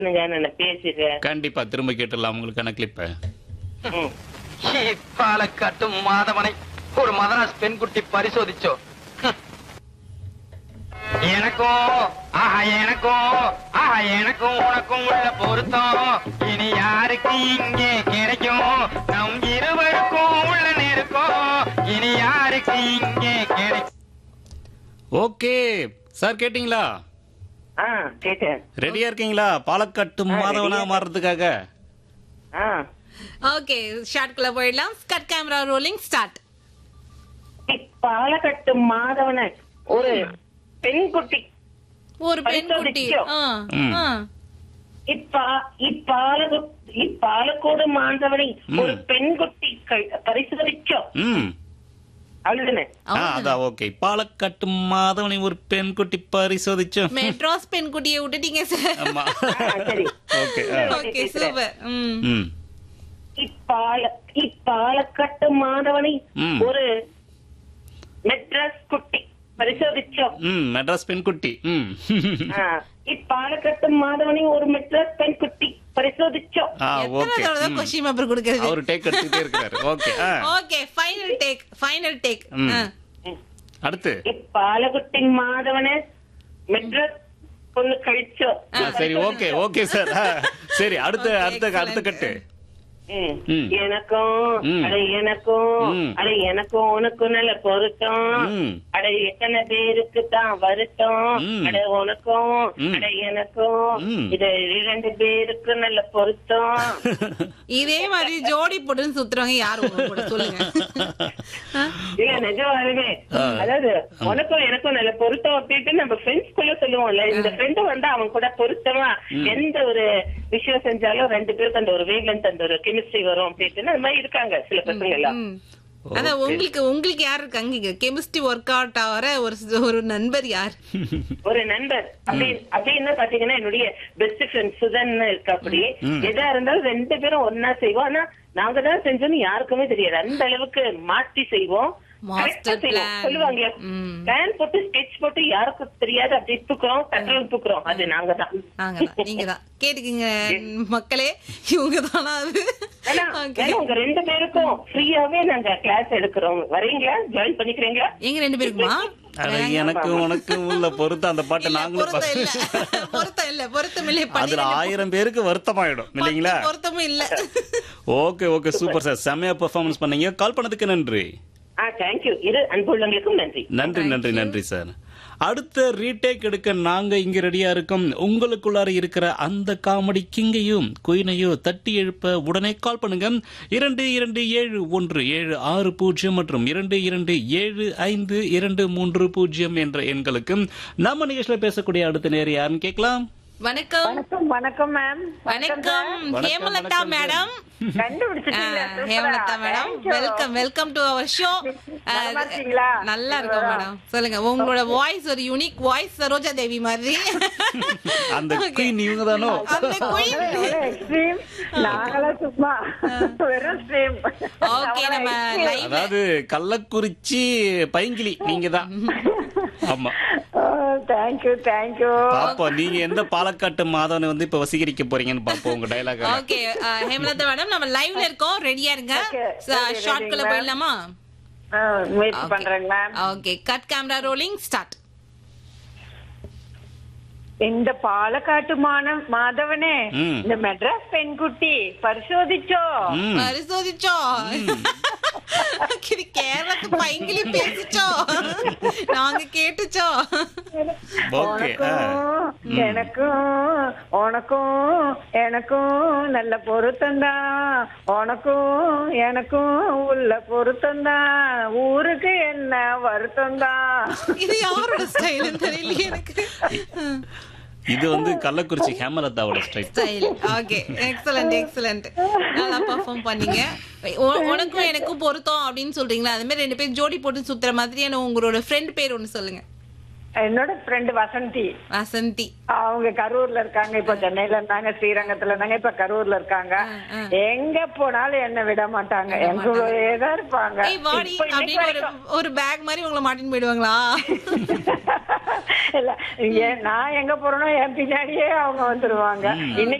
நான் பேசுறேன் கண்டிப்பா திரும்ப கேட்டுடலாம் உங்களுக்கான கிளிப்ப ம். பாலக்காட்டும் மாதவனை ஒரு மதராஸ் பெண்குட்டி பரிசோதிச்சோ ஹம். எனக்கும் ஆஹா எனக்கும் ஆஹா எனக்கும் உனக்கும் உள்ள பொருத்தம் இனி யாருக்கு இங்கே கிடைக்கும் நம் இருவருக்கும் உள்ள நெருக்கம் இனி யாருக்கு இங்கே கிடைக்கும் ஓகே சார் கேட்டிங்களா ஆ கேட்டேன் ரெடியா இருக்கீங்களா பாலக்காட்டு மாதவனா மாறுறதுக்காக ஆ ஓகே ஷார்ட்குள்ள போயிடலாம் ஸ்கட் கேமரா ரோலிங் ஸ்டார்ட் பாலக்கட்டு மாதவன ஒரு பெண்குட்டி ஒரு பெண்குட்டி ஆ, ம். ஆ. இப்பா இப்பாலகு இப்பாலக்கோடு மாந்தவனை ஒரு பெண்குட்டி க- பரிசோதிச்சோ ம் அவ்வளவுதானே ஆ, அதான் ஓகே பாலக்காட்டு மாதவனை ஒரு பெண் குட்டி பரிசோதிச்சு மெட்ராஸ் பெண்குட்டியை விட்டுட்டீங்க சார் ஆமா ஆ, சரி ஓகே ஓகே சூப்பர் ம் ம் இப்பால இப்பாலக்கட்டு மாதவனை ம். ஒரு மெட்ராஸ் குட்டி பரிசோதிச்சோ ம் மெட்ராஸ் பெண் குட்டி ம் ஆ, இப்பாலக்கட்டு மாதவனை ஒரு மெட்ராஸ் பெண் குட்டி பரிசோதிச்சோ ஆ எத்தனை ஓகே தடவை தான் கொஸ்டின் பேப்பர் கொடுக்கறது அவர் டேக் எடுத்துட்டே இருக்காரு ஓகே ஆ okay final take final take ம். அடுத்து இப்பாலகுட்டி மாதவனை மெட்ராஸ் பொண்ணு கழிச்சோ ஆ, சரி ஓகே ஓகே சார் ஆ, சரி அடுத்த Okay, அடுத்த அடுத்த excellent. கட்டு ம். ம். எனக்கும் ம். அட எனக்கும் ம். அட எனக்கும் உனக்கும் நல்ல பொருத்தம் ம். அட எத்தனை பேருக்கு தான் வருத்தம் ம். அட உனக்கும் ம். அட எனக்கும் ம். இது இரண்டு பேருக்கு நல்ல பொருத்தம் இதே மாதிரி ஜோடி போட்டுன்னு சுத்துறவங்க யாரு உங்க கூட சொல்லுங்க ஆ? இல்ல நிஜமாலுமே அதாவது உனக்கும் எனக்கும் நல்ல பொருத்தம் அப்படின்ட்டு நம்ம ஃப்ரெண்ட்ஸ் குள்ள சொல்லுவோம்ல இந்த ஃப்ரெண்டு வந்து அவன் கூட பொருத்தமா எந்த ஒரு விஷயம் செஞ்சாலும் ரெண்டு பேருக்கு அந்த ஒரு வேவ்லென்த் அந்த ஒரு கெமிஸ்ட்ரி வரும் அப்படின்ட்டு அந்த மாதிரி இருக்காங்க சில பசங்க எல்லாம் ம். அதான் உங்களுக்கு உங்களுக்கு யார் இருக்காங்க இங்க கெமிஸ்ட்ரி ஒர்க் அவுட் ஆகிற ஒரு ஒரு நண்பர் யார் ஒரு நண்பர் அப்படி அப்படின்னு பாத்தீங்கன்னா என்னுடைய பெஸ்ட் ஃப்ரெண்ட் சுதன் இருக்கா அப்படி எதா இருந்தாலும் ரெண்டு பேரும் ஒன்னா செய்வோம் ஆனா நாங்க தான் செஞ்சோம்னு யாருக்குமே தெரியாது அந்த அளவுக்கு மாத்தி செய்வோம் Master Correct ஆ செய்வோம். plan. சொல்லுவாங்க ம். பிளான் போட்டு ஸ்கெட்ச் போட்டு யாருக்கும் தெரியாது அப்படி தூக்குறோம் கட்டளை தூக்குறோம் அது நாங்க தான் நாங்கதான் நீங்க தான் கேட்டுக்கீங்க மக்களே இவங்க தானா அது ஏன்னா Okay. ஏன்னா உங்க ரெண்டு பேருக்கும் ஃப்ரீயாவே நாங்க கிளாஸ் எடுக்கிறோம் வரீங்களா ஜாயின் பண்ணிக்கிறீங்களா எங்க ரெண்டு பேருக்குமா அட எனக்கு உனக்கு உள்ள பொருத்தம் அந்த பாட்டை இல்ல, நாங்களும் பொருத்தம் இல்ல பா- பொருத்தம் இல்ல பொருத்தம் இல்ல அதுல பன்னிரெண்டு ஆயிரம் பேருக்கு வருத்தமாயிடும் இல்லைங்களா பத்து பொருத்தமும் இல்ல ஓகே ஓகே சூப்பர் சார் செம்மையா பெர்ஃபார்மன்ஸ் பண்ணீங்க கால் பண்ணதுக்கு நன்றி ஆ தேங்க்யூ இரு அன்புள்ளங்களுக்கும் நன்றி நன்றி நன்றி நன்றி சார் அடுத்த ரீடேக் எடுக்க நாங்க இங்க ரெடியா இருக்கோம் உங்களுக்குள்ளார இருக்கிற அந்த காமெடி கிங்கையும் குயினையோ தட்டி எழுப்ப உடனே கால் பண்ணுங்க இரண்டு இரண்டு ஏழு ஒன்று ஏழு ஆறு பூஜ்ஜியம் மற்றும் இரண்டு இரண்டு ஏழு ஐந்து இரண்டு மூன்று பூஜ்ஜியம் என்ற எண்களுக்கு நம்ம நிகழ்ச்சியில பேசக்கூடிய அடுத்த நேரம் யாருன்னு கேட்கலாம் வணக்கம் வணக்கம் வணக்கம் மேம் வணக்கம் வணக்கம், ஹேமலதா வணக்கம், மேடம் கண்டுபிடிச்சிட்டீங்களா ஆ, Hemalatha madam welcome welcome to our show நலமா இருக்கீங்களா? நல்லா இருக்கோம் மேடம் சொல்லுங்க உங்களோட வாய்ஸ் ஒரு யூனிக் வாய்ஸ் சரோஜா தேவி மாதிரி அந்த குயின் இவங்க தானோ அந்த queen. எக்ஸ்ட்ரீம் நாங்களாம் சும்மா வெறும் ஸ்ட்ரீம் ஓகே நம்ம லைவ் அதாவது கள்ளக்குறிச்சி பைங்கிலி நீங்க தான் ஆமா தேங்க்யூ தேங்க்யூ பாப்போம் நீங்க எந்த பாலக்காட்டு மாதவனை வந்து இப்ப வசீகரிக்க போறீங்கன்னு பாப்போம் உங்க டைலாக் ஓகே ஹேமலதா மேடம் நம்ம லைவ்ல இருக்கோம் ரெடியா இருங்க Okay, ready, ஷார்ட்குள்ள ready, போயிடலாமா முயற்சி பண்றேங்க ma'am okay cut camera rolling start இந்த பாலக்காட்டு மான மாதவனே ம். இந்த மெட்ராஸ் பெண்குட்டி பரிசோதிச்சோ ம் பரிசோதிச்சோ இது கேரளத்து பைங்கிலி பேசிச்சோ நாங்க கேட்டுச்சோ ஓகே உனக்கும் எனக்கும் உனக்கும் எனக்கும் நல்ல பொருத்தம்தான் உனக்கும் எனக்கும் உள்ள பொருத்தம்தான் ஊருக்கு என்ன வருத்தம்தான் இது யாரோட ஸ்டைல் தெரியலையே எனக்கு இது வந்து கள்ளக்குறிச்சி ஹேமலதாவோட style style okay excellent excellent நல்லா பெர்ஃபார்ம் பண்ணீங்க உ- உனக்கும் எனக்கும் பொருத்தம் அப்படின்னு சொல்றீங்களா அது மாதிரி ரெண்டு பேரும் ஜோடி போட்டு சுத்துற மாதிரியான உங்களோட ஃப்ரெண்ட் பேர் ஒன்னு சொல்லுங்க என்னோட ஃப்ரெண்டு வசந்தி வசந்தி அவங்க கரூர்ல இருக்காங்க இப்ப சென்னையில இருந்தாங்க ஸ்ரீரங்கத்துல இருந்தாங்க இப்ப கரூர்ல இருக்காங்க எங்க போனாலும் என்ன விட மாட்டாங்க எங்க கூடயேதான் இருப்பாங்க ஏய் வாடி இப்ப இன்னைக்கு அப்படின்னு ஒரு ஒரு பேக் மாதிரி உங்களை மாட்டின்னு போயிடுவாங்களா இல்ல ஏன் நான் எங்க போறேனோ என் பின்னாடியே அவங்க வந்துருவாங்க இன்னைக்கு